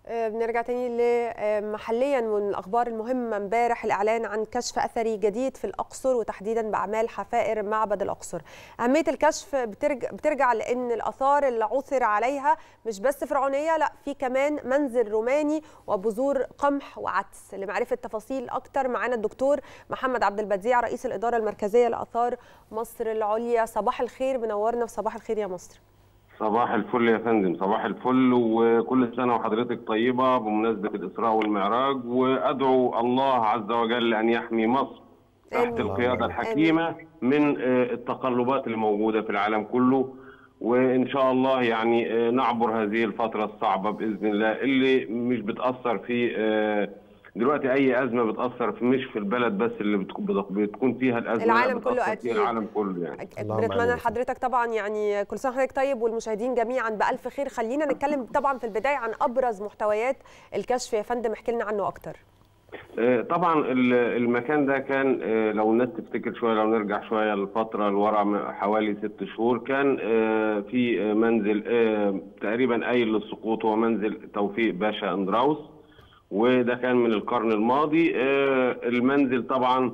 بنرجع تاني محليا من الاخبار المهمه امبارح الاعلان عن كشف اثري جديد في الاقصر وتحديدا باعمال حفائر معبد الاقصر. اهميه الكشف بترجع, بترجع لان الاثار اللي عثر عليها مش بس فرعونيه لا في كمان منزل روماني وبذور قمح وعدس لمعرفه تفاصيل اكتر معانا الدكتور محمد عبد البديع رئيس الاداره المركزيه لاثار مصر العليا صباح الخير منورنا في صباح الخير يا مصر. صباح الفل يا فندم صباح الفل وكل سنة وحضرتك طيبة بمناسبة الإسراء والمعراج وأدعو الله عز وجل أن يحمي مصر تحت القيادة الحكيمة من التقلبات اللي موجودة في العالم كله وإن شاء الله يعني نعبر هذه الفترة الصعبة بإذن الله اللي مش بتأثر في دلوقتي اي ازمه بتاثر في مش في البلد بس اللي بتكون فيها الازمه العالم كله اكيد العالم كله يعني بنتمنى لحضرتك طبعا يعني كل سنه وحضرتك طيب والمشاهدين جميعا بالف خير خلينا نتكلم طبعا في البدايه عن ابرز محتويات الكشف يا فندم احكي لنا عنه اكتر طبعا المكان ده كان لو الناس تفتكر شويه لو نرجع شويه لفتره لورا حوالي ست شهور كان في منزل تقريبا قايل للسقوط هو منزل توفيق باشا اندراوس وده كان من القرن الماضي المنزل طبعا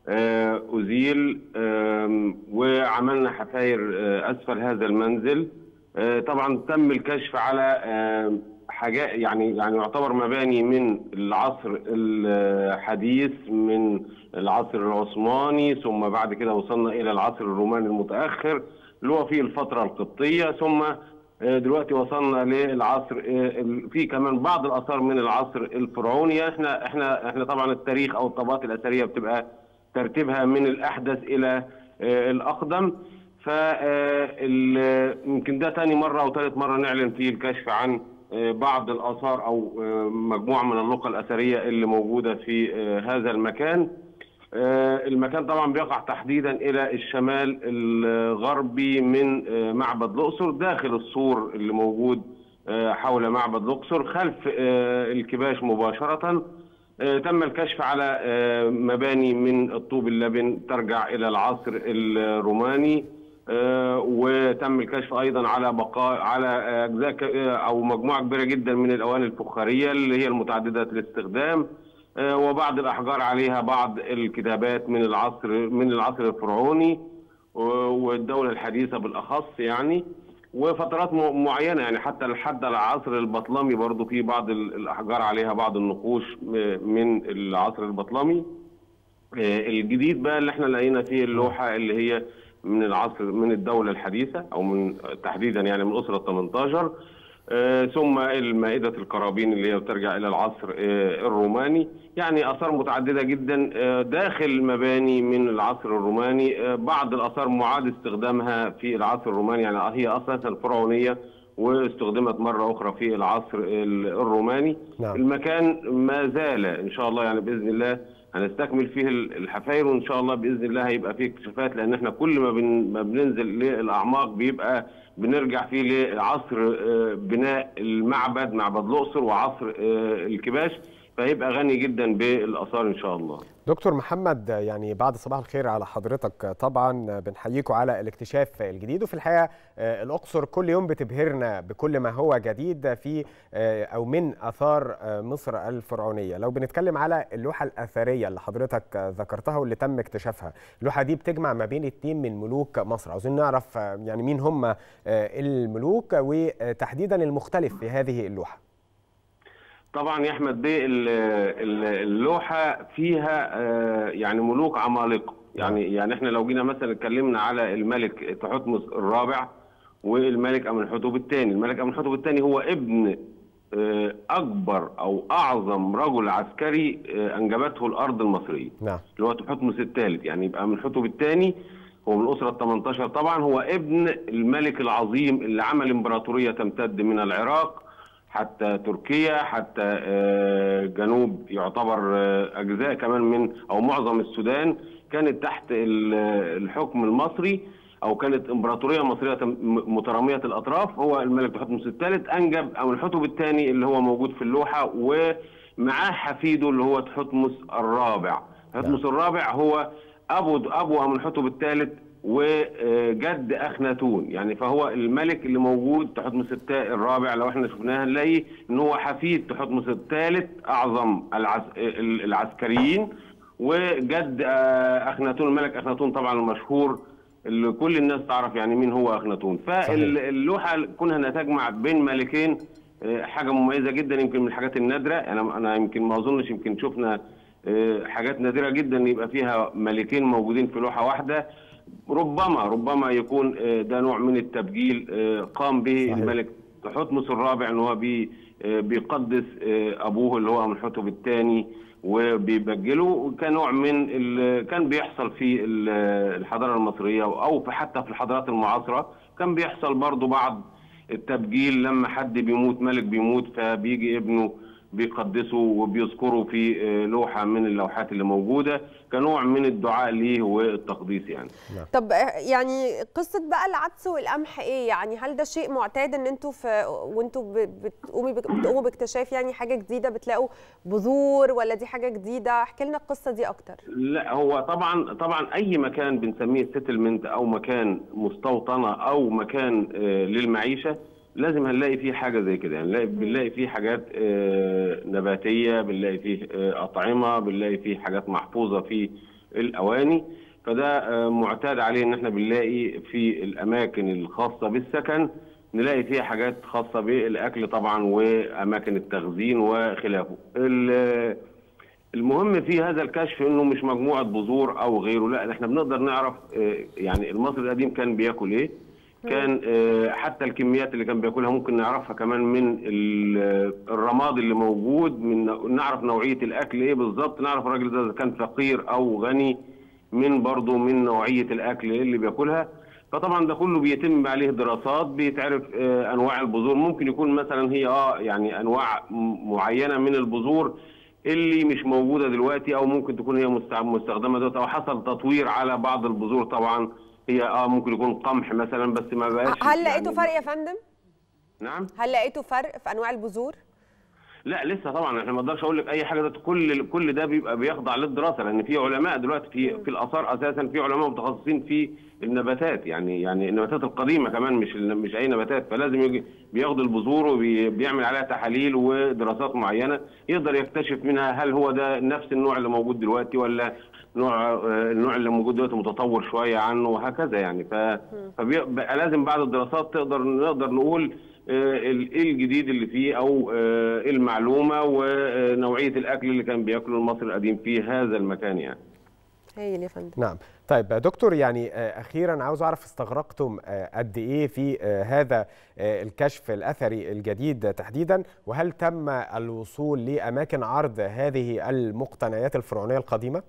أزيل وعملنا حفاير أسفل هذا المنزل طبعا تم الكشف على حاجات يعني يعني يعتبر مباني من العصر الحديث من العصر العثماني ثم بعد كده وصلنا إلى العصر الروماني المتأخر اللي هو فيه الفترة القبطية ثم دلوقتي وصلنا للعصر في كمان بعض الاثار من العصر الفرعوني احنا احنا احنا طبعا التاريخ او الطبقات الاثريه بتبقى ترتيبها من الاحدث الى الاقدم ف يمكن ده ثاني مره او ثالث مره نعلن فيه الكشف عن بعض الاثار او مجموعه من اللقى الاثريه اللي موجوده في هذا المكان المكان طبعا بيقع تحديدا الى الشمال الغربي من معبد الاقصر داخل السور اللي موجود حول معبد الاقصر خلف الكباش مباشره تم الكشف على مباني من الطوب اللبن ترجع الى العصر الروماني وتم الكشف ايضا على بقاء على اجزاء او مجموعه كبيره جدا من الاواني الفخاريه اللي هي المتعدده الاستخدام وبعض الاحجار عليها بعض الكتابات من العصر من العصر الفرعوني والدوله الحديثه بالاخص يعني وفترات معينه يعني حتى لحد العصر البطلمي برضو في بعض الاحجار عليها بعض النقوش من العصر البطلمي الجديد بقى اللي احنا لقينا فيه اللوحه اللي هي من العصر من الدوله الحديثه او من تحديدا يعني من اسره 18 آه ثم المائدة القرابين اللي هي بترجع إلى العصر آه الروماني يعني آثار متعددة جدا آه داخل مباني من العصر الروماني بعض الآثار معاد استخدامها في العصر الروماني يعني هي أساسا فرعونية واستخدمت مرة أخرى في العصر الروماني نعم. المكان ما زال إن شاء الله يعني بإذن الله هنستكمل فيه الحفاير وان شاء الله باذن الله هيبقى فيه اكتشافات لان احنا كل ما, بن ما بننزل للاعماق بيبقى بنرجع فيه لعصر بناء المعبد معبد الاقصر وعصر الكباش فهيبقى غني جدا بالاثار ان شاء الله. دكتور محمد يعني بعد صباح الخير على حضرتك طبعا بنحييكم على الاكتشاف الجديد وفي الحقيقه الاقصر كل يوم بتبهرنا بكل ما هو جديد في او من اثار مصر الفرعونيه لو بنتكلم على اللوحه الاثريه اللي حضرتك ذكرتها واللي تم اكتشافها اللوحه دي بتجمع ما بين اثنين من ملوك مصر عاوزين نعرف يعني مين هم الملوك وتحديدا المختلف في هذه اللوحه طبعا يا احمد بيه اللوحه فيها يعني ملوك عمالقه يعني يعني احنا لو جينا مثلا اتكلمنا على الملك تحتمس الرابع والملك امنحتب الثاني الملك امنحتب الثاني هو ابن اكبر او اعظم رجل عسكري انجبته الارض المصريه نعم اللي هو تحتمس الثالث يعني يبقى امنحتب الثاني هو من الاسره ال 18 طبعا هو ابن الملك العظيم اللي عمل امبراطوريه تمتد من العراق حتى تركيا حتى جنوب يعتبر اجزاء كمان من او معظم السودان كانت تحت الحكم المصري او كانت امبراطوريه مصريه متراميه الاطراف هو الملك تحتمس الثالث انجب امنحتب الثاني اللي هو موجود في اللوحه ومعاه حفيده اللي هو تحتمس الرابع تحتمس الرابع هو ابو ابو امنحتب الثالث وجد اخناتون يعني فهو الملك اللي موجود تحتمس التا- الرابع لو احنا شفناها نلاقي ان هو حفيد تحتمس الثالث اعظم العس... ال- العسكريين وجد آه، اخناتون الملك اخناتون طبعا المشهور اللي كل الناس تعرف يعني مين هو اخناتون فاللوحه كونها انها تجمع بين ملكين آه، حاجه مميزه جدا يمكن من الحاجات النادره انا انا يمكن ما اظنش يمكن شفنا آه، حاجات نادره جدا يبقى فيها ملكين موجودين في لوحه واحده ربما ربما يكون آه، ده نوع من التبجيل آه، قام به صحيح. الملك تحتمس الرابع ان هو بي آه، بيقدس آه، ابوه اللي هو منحوتب الثاني وبيبجله كنوع من ال- كان بيحصل في ال- الحضاره المصريه او في حتى في الحضارات المعاصره كان بيحصل برضو بعض التبجيل لما حد بيموت ملك بيموت فبيجي ابنه بيقدسه وبيذكره في آه، لوحه من اللوحات اللي موجوده كنوع من الدعاء ليه والتقديس يعني طب يعني قصه بقى العدس والقمح ايه يعني هل ده شيء معتاد ان انتوا في وانتوا ب- بتقومي بك- بتقوموا باكتشاف يعني حاجه جديده بتلاقوا بذور ولا دي حاجه جديده احكي لنا القصه دي اكتر لا هو طبعا طبعا اي مكان بنسميه سيتلمنت او مكان مستوطنه او مكان آه، للمعيشه لازم هنلاقي فيه حاجه زي كده يعني نلاقي- بنلاقي فيه حاجات آه، نباتيه بنلاقي فيه آه، اطعمه بنلاقي فيه حاجات محفوظه في الاواني فده آه، معتاد عليه ان احنا بنلاقي في الاماكن الخاصه بالسكن نلاقي فيها حاجات خاصه بالاكل طبعا واماكن التخزين وخلافه ال- المهم في هذا الكشف انه مش مجموعه بذور او غيره لا احنا بنقدر نعرف آه، يعني المصري القديم كان بياكل ايه كان آه، حتى الكميات اللي كان بياكلها ممكن نعرفها كمان من ال- الرماد اللي موجود من نعرف نوعيه الاكل ايه بالظبط نعرف الراجل ده اذا كان فقير او غني من برضه من نوعيه الاكل اللي بياكلها فطبعا ده كله بيتم عليه دراسات بيتعرف آه، انواع البذور ممكن يكون مثلا هي اه يعني انواع م- معينه من البذور اللي مش موجوده دلوقتي او ممكن تكون هي مستع- مستخدمه دلوقتي او حصل تطوير على بعض البذور طبعا هي اه ممكن يكون قمح مثلا بس ما بقاش هل لقيتوا يعني- فرق يا فندم نعم هل لقيتوا فرق في انواع البذور لا لسه طبعا احنا ما اقدرش اقول لك اي حاجه ده كل كل ده بيبقى بيخضع للدراسه لان في علماء دلوقتي في في الاثار اساسا في علماء متخصصين في النباتات يعني يعني النباتات القديمه كمان مش مش اي نباتات فلازم يجي بياخدوا البذور وبيعمل عليها تحاليل ودراسات معينه يقدر يكتشف منها هل هو ده نفس النوع اللي موجود دلوقتي ولا نوع آه، النوع اللي موجود دلوقتي متطور شويه عنه وهكذا يعني ف فبقى لازم بعد الدراسات تقدر نقدر نقول آه، ال- ايه الجديد اللي فيه او آه، إيه المعلومه ونوعيه الاكل اللي كان بياكله المصري القديم في هذا المكان يعني هايل يا فندم نعم طيب دكتور يعني آه، اخيرا عاوز اعرف استغرقتم آه، قد ايه في آه، هذا آه، الكشف الاثري الجديد تحديدا وهل تم الوصول لاماكن عرض هذه المقتنيات الفرعونيه القديمه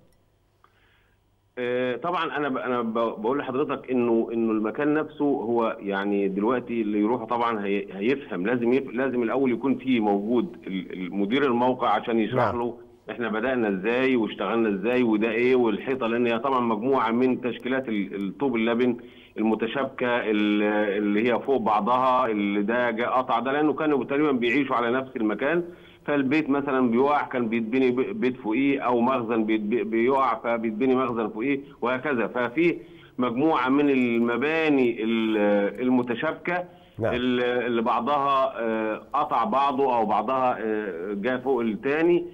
آه، طبعا انا ب- انا ب- بقول لحضرتك انه انه المكان نفسه هو يعني دلوقتي اللي يروح طبعا هي- هيفهم لازم يف... لازم الاول يكون فيه موجود ال- المدير الموقع عشان يشرح نعم. له احنا بدانا ازاي واشتغلنا ازاي وده ايه والحيطه لان هي طبعا مجموعه من تشكيلات ال- الطوب اللبن المتشابكه ال- اللي هي فوق بعضها اللي ده جاء قطع ده لانه كانوا تقريبا بيعيشوا على نفس المكان فالبيت مثلا بيقع كان بيتبني ب- بيت فوقيه او مخزن بيتب- بيقع فبيتبني مخزن فوقيه وهكذا ففي مجموعه من المباني ال- المتشابكه نعم. ال- اللي بعضها آه، قطع بعضه او بعضها آه، جاء فوق الثاني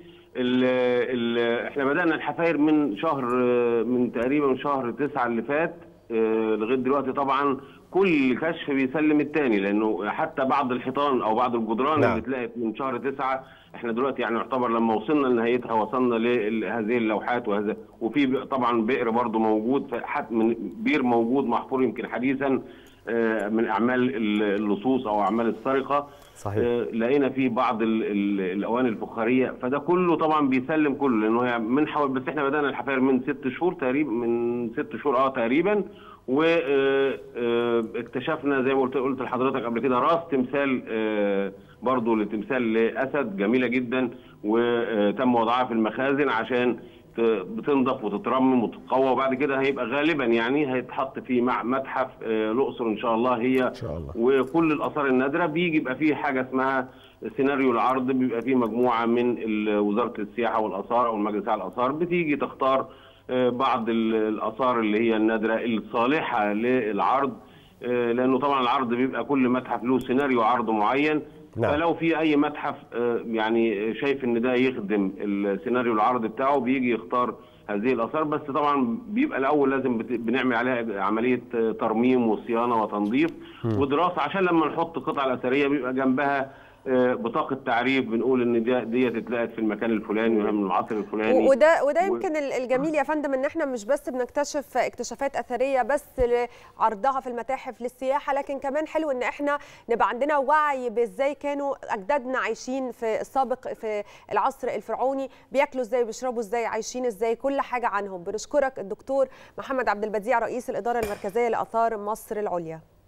احنا بدانا الحفاير من شهر آه، من تقريبا من شهر تسعة اللي فات آه، لغايه دلوقتي طبعا كل كشف بيسلم الثاني لانه حتى بعض الحيطان او بعض الجدران نعم. اللي اتلقت من شهر تسعة احنا دلوقتي يعني يعتبر لما وصلنا لنهايتها وصلنا لهذه اللوحات وهذا وفي ب- طبعا بئر برضه موجود ف- حت- من بير موجود محفور يمكن حديثا آه، من اعمال ال- اللصوص او اعمال السرقه صحيح. آه، لقينا فيه بعض ال ال الاواني الفخاريه فده كله طبعا بيسلم كله لانه هي من حوالي بس احنا بدانا الحفاير من ست شهور تقريبا من ست شهور اه تقريبا واكتشفنا زي ما قلت قلت لحضرتك قبل كده راس تمثال آه، برضه لتمثال لاسد جميله جدا وتم وضعها في المخازن عشان ت- بتنضف وتترمم وتتقوى وبعد كده هيبقى غالبا يعني هيتحط في مع متحف آه، الاقصر ان شاء الله هي ان شاء الله وكل الاثار النادره بيجي يبقى فيه حاجه اسمها سيناريو العرض بيبقى فيه مجموعه من ال- وزاره السياحه والاثار او المجلس على الاثار بتيجي تختار بعض الاثار اللي هي النادره الصالحه للعرض لانه طبعا العرض بيبقى كل متحف له سيناريو عرض معين نعم. فلو في اي متحف يعني شايف ان ده يخدم السيناريو العرض بتاعه بيجي يختار هذه الاثار بس طبعا بيبقى الاول لازم بنعمل عليها عمليه ترميم وصيانه وتنظيف ودراسه عشان لما نحط القطعه الاثريه بيبقى جنبها بطاقه تعريف بنقول ان دي ديت اتلقت في المكان الفلاني وهي من العصر الفلاني وده وده يمكن و... الجميل يا فندم ان احنا مش بس بنكتشف اكتشافات اثريه بس لعرضها في المتاحف للسياحه لكن كمان حلو ان احنا نبقى عندنا وعي بازاي كانوا اجدادنا عايشين في السابق في العصر الفرعوني بياكلوا ازاي بيشربوا ازاي عايشين ازاي كل حاجه عنهم بنشكرك الدكتور محمد عبد البديع رئيس الاداره المركزيه لاثار مصر العليا